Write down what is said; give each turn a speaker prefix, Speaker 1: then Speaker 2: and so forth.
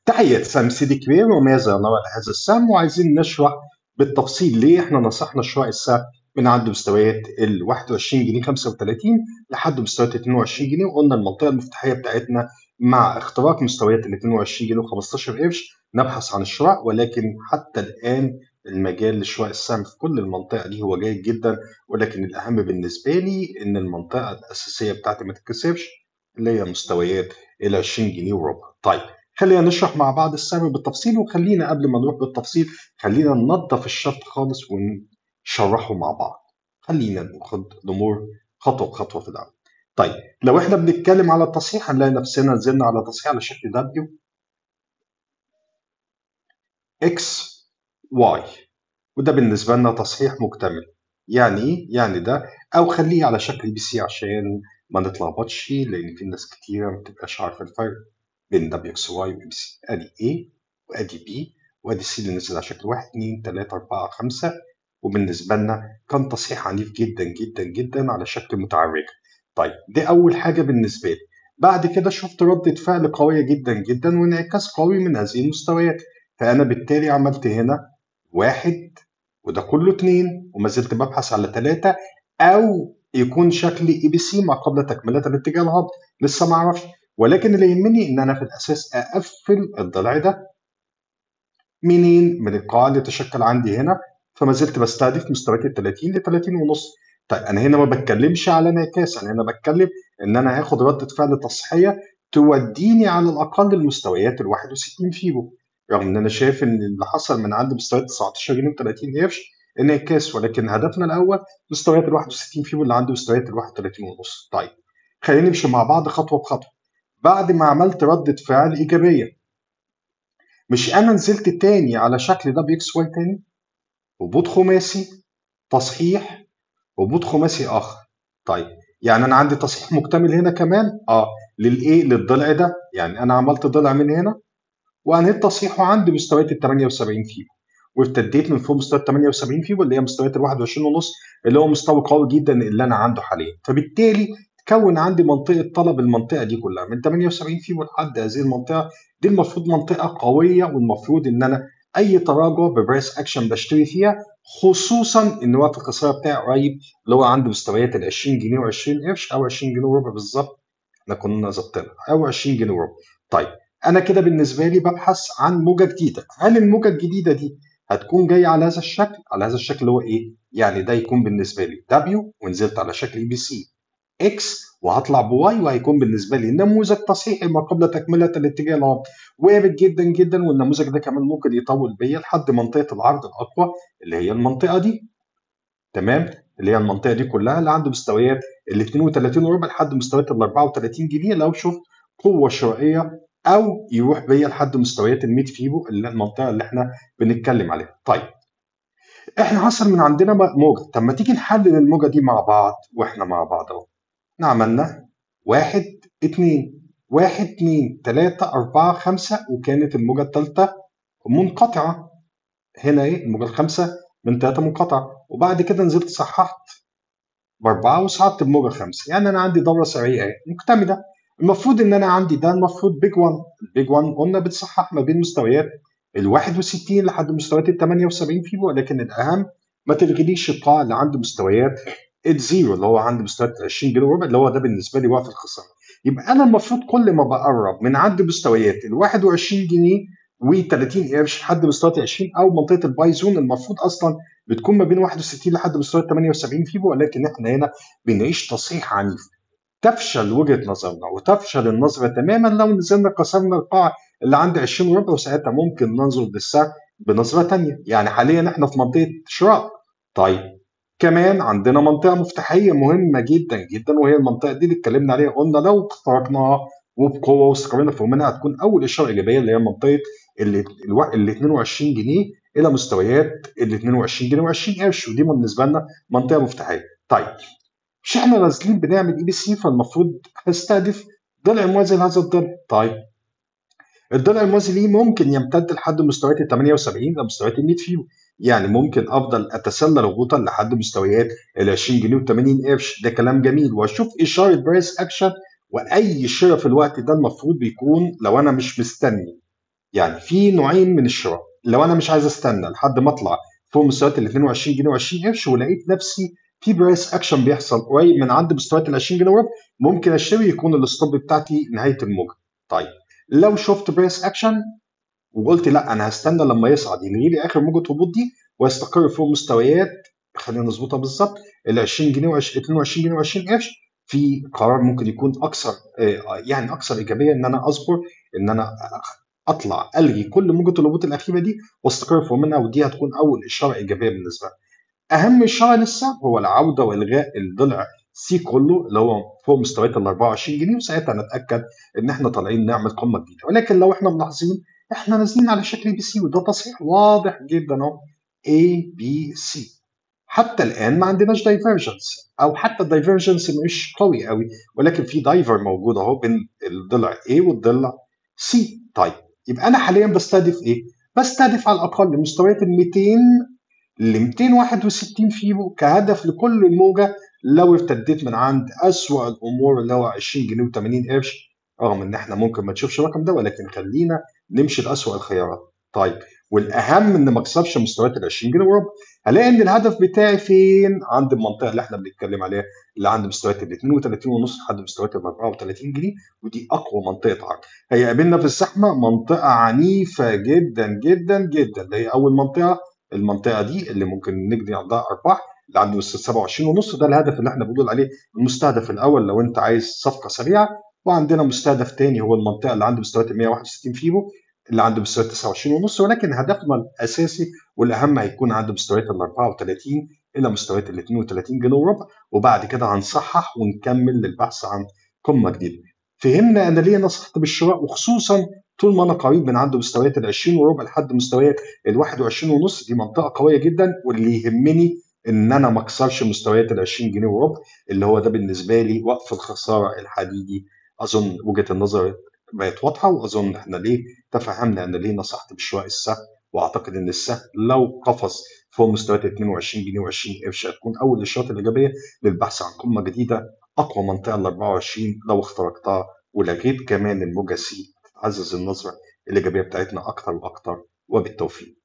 Speaker 1: تحية سام سيدي كبير وماذا نرى لهذا السهم وعايزين نشرح بالتفصيل ليه احنا نصحنا شراء السهم من عند مستويات ال 21 جنيه 35 لحد مستويات 22 جنيه وقلنا المنطقة المفتاحية بتاعتنا مع اختراق مستويات ال 22 جنيه و15 قرش نبحث عن الشراء ولكن حتى الآن المجال لشراء السهم في كل المنطقة دي هو جيد جدا ولكن الأهم بالنسبة لي إن المنطقة الأساسية بتاعتي ما تتكسرش اللي هي مستويات ال 20 جنيه وربع. طيب خلينا نشرح مع بعض السهم بالتفصيل وخلينا قبل ما نروح بالتفصيل خلينا ننظف الشرط خالص ونشرحه مع بعض. خلينا ناخد الأمور خطوة بخطوة في الأول. طيب لو احنا بنتكلم على التصحيح هنلاقي نفسنا نزلنا على تصحيح على شكل W X Y وده بالنسبة لنا تصحيح مكتمل يعني ايه؟ يعني ده او خليه على شكل بي سي عشان ما نتلخبطش لان في ناس كتيرة ما بتبقاش عارفة الفرق بين دبليو اكس واي وبي سي ادي A وادي B وادي C اللي نزل على شكل 1 2 3 4 5 وبالنسبة لنا كان تصحيح عنيف جدا جدا جدا على شكل متعرجة طيب دي أول حاجة بالنسبة لي بعد كده شفت ردة فعل قوية جدا جدا وانعكاس قوي من هذه المستويات فأنا بالتالي عملت هنا واحد وده كله اتنين وما زلت ببحث على تلاتة أو يكون شكل اي بي سي ما قبل تكملة الاتجاه الهابط لسه ما اعرفش ولكن اللي يهمني ان انا في الاساس اقفل الضلع ده منين؟ من القاع اللي تشكل عندي هنا فما زلت بستهدف مستويات ال 30 ل 30 ونص طيب انا هنا ما بتكلمش على انعكاس انا هنا بتكلم ان انا هاخد ردة فعل تصحيحية توديني على الاقل المستويات ال 61 فيبو رغم ان انا شايف ان اللي حصل من عند مستويات 19 جنيه و30 قرش انعكاس ولكن هدفنا الاول مستويات ال 61 فيبو اللي عند مستويات ال 31 ونص طيب خلينا نمشي مع بعض خطوه بخطوه بعد ما عملت ردة فعل ايجابيه مش انا نزلت تاني على شكل ده بيكس واي تاني هبوط خماسي تصحيح هبوط خماسي اخر طيب يعني انا عندي تصحيح مكتمل هنا كمان اه للايه للضلع ده يعني انا عملت ضلع من هنا وانهيت تصحيحه عند مستويات ال 78 فيبو وارتديت من فوق مستوى ال 78 فيبو اللي هي مستويات ال 21 ونص اللي هو مستوى قوي جدا اللي انا عنده حاليا فبالتالي تكون عندي منطقه طلب المنطقه دي كلها من 78 فيبو لحد هذه المنطقه دي المفروض منطقه قويه والمفروض ان انا اي تراجع ببرايس اكشن بشتري فيها خصوصا ان وقت الخساره بتاعي قريب اللي هو عند مستويات ال 20 جنيه و20 قرش او 20 جنيه وربع بالظبط احنا كنا ظابطينها او 20 جنيه وربع طيب انا كده بالنسبه لي ببحث عن موجه جديده هل الموجه الجديده دي هتكون جايه على هذا الشكل على هذا الشكل اللي هو ايه يعني ده يكون بالنسبه لي W ونزلت على شكل اي بي سي اكس وهطلع بواي وهيكون بالنسبه لي نموذج تصحيحي ما قبل تكمله الاتجاه الهابط وارد جدا جدا والنموذج ده كمان ممكن يطول بيا لحد منطقه العرض الاقوى اللي هي المنطقه دي تمام اللي هي المنطقه دي كلها اللي عند مستويات ال 32 وربع لحد مستويات ال 34 جنيه لو شفت قوه شرائيه او يروح بيا لحد مستويات ال 100 فيبو اللي المنطقه اللي احنا بنتكلم عليها طيب احنا حصل من عندنا موجه طب ما تيجي نحلل الموجه دي مع بعض واحنا مع بعض اهو احنا عملنا واحد اتنين واحد اتنين تلاتة أربعة خمسة وكانت الموجة التالتة منقطعة هنا ايه الموجة الخامسة من تلاتة منقطعة وبعد كده نزلت صححت بأربعة وصعدت بموجة خمسة يعني أنا عندي دورة سريعة اهي مكتملة المفروض ان انا عندي ده المفروض بيج 1 البيج 1 قلنا بتصحح ما بين مستويات ال 61 لحد مستويات ال 78 فيبو ولكن الاهم ما تلغيليش القاع اللي عند مستويات الزيرو اللي هو عند مستويات 20 جنيه وربع اللي هو ده بالنسبه لي وقت الخساره يبقى انا المفروض كل ما بقرب من عند مستويات ال 21 جنيه و30 قرش لحد مستويات 20 او منطقه الباي زون المفروض اصلا بتكون ما بين 61 لحد مستويات 78 فيبو ولكن احنا هنا بنعيش تصحيح عنيف تفشل وجهه نظرنا وتفشل النظره تماما لو نزلنا كسرنا القاع اللي عند 20 وربع وساعتها ممكن ننظر للسعر بنظره ثانيه يعني حاليا احنا في منطقه شراء طيب كمان عندنا منطقه مفتاحيه مهمه جدا جدا وهي المنطقه دي اللي اتكلمنا عليها قلنا لو اخترقناها وبقوه واستقرينا في منها هتكون اول اشاره ايجابيه اللي هي منطقه ال ال 22 جنيه الى مستويات ال 22 جنيه و20 قرش ودي بالنسبه لنا منطقه مفتاحيه طيب مش احنا نازلين بنعمل اي بي سي فالمفروض هستهدف ضلع موازي لهذا الضلع طيب الضلع الموازي ليه ممكن يمتد لحد مستويات ال 78 لمستويات ال 100 فيو يعني ممكن افضل اتسلل هبوطا لحد مستويات ال 20 جنيه و80 قرش ده كلام جميل واشوف اشاره برايس اكشن واي شراء في الوقت ده المفروض بيكون لو انا مش مستني يعني في نوعين من الشراء لو انا مش عايز استنى لحد ما اطلع فوق مستويات ال 22 جنيه و20 قرش ولقيت نفسي في برايس اكشن بيحصل قريب من عند مستويات ال 20 جنيه وربع ممكن اشتري يكون الستوب بتاعتي نهايه الموجه طيب لو شفت برايس اكشن وقلت لا انا هستنى لما يصعد يلغي لي اخر موجه هبوط دي ويستقر فوق مستويات خلينا نظبطها بالظبط ال 20 جنيه و 22 جنيه و20 قرش في قرار ممكن يكون اكثر يعني اكثر ايجابيه ان انا اصبر ان انا اطلع الغي كل موجه الهبوط الاخيره دي واستقر فوق منها ودي هتكون اول اشاره ايجابيه بالنسبه لي. اهم اشاره لسه هو العوده والغاء الضلع سي كله اللي هو فوق مستويات ال 24 جنيه وساعتها نتاكد ان احنا طالعين نعمل قمه جديده ولكن لو احنا ملاحظين احنا نازلين على شكل بي سي وده تصحيح واضح جدا اهو A B C حتى الان ما عندناش دايفرجنس او حتى الدايفرجنس مش قوي قوي ولكن في دايفر موجود اهو بين الضلع A والضلع C طيب يبقى انا حاليا بستهدف ايه؟ بستهدف على الاقل مستويات ال 200 ل 261 فيبو كهدف لكل الموجه لو ارتديت من عند اسوأ الامور اللي هو 20 جنيه و80 قرش رغم ان احنا ممكن ما نشوفش الرقم ده ولكن خلينا نمشي لاسوأ الخيارات طيب والاهم ان ما اكسرش مستويات ال 20 جنيه وربع هلاقي ان الهدف بتاعي فين عند المنطقه اللي احنا بنتكلم عليها اللي عند مستويات ال 32 ونص لحد مستويات ال 34 جنيه ودي اقوى منطقه عرض هيقابلنا في الزحمه منطقه عنيفه جدا جدا جدا اللي هي اول منطقه المنطقه دي اللي ممكن نجني عندها ارباح اللي عند مستوى 27 ونص ده الهدف اللي احنا بنقول عليه المستهدف الاول لو انت عايز صفقه سريعه وعندنا مستهدف تاني هو المنطقه اللي عند مستويات ال 161 فيبو اللي عند مستويات 29 ونص ولكن هدفنا الاساسي والاهم هيكون عند مستويات ال 34 الى مستويات ال 32 جنيه وربع وبعد كده هنصحح ونكمل للبحث عن قمه جديده. فهمنا انا ليه نصحت بالشراء وخصوصا طول ما انا قريب من عند مستويات ال 20 وربع لحد مستويات ال 21 ونص دي منطقه قويه جدا واللي يهمني ان انا ما اكسرش مستويات ال 20 جنيه وربع اللي هو ده بالنسبه لي وقف الخساره الحديدي اظن وجهه النظر بقت واضحه واظن احنا ليه تفهمنا ان ليه نصحت بشراء السهم واعتقد ان السهم لو قفز فوق مستويات 22 جنيه و20 قرش هتكون اول الاشارات الايجابيه للبحث عن قمه جديده اقوى منطقه ال 24 لو اخترقتها ولغيت كمان الموجه سي تتعزز النظره الايجابيه بتاعتنا اكتر واكتر وبالتوفيق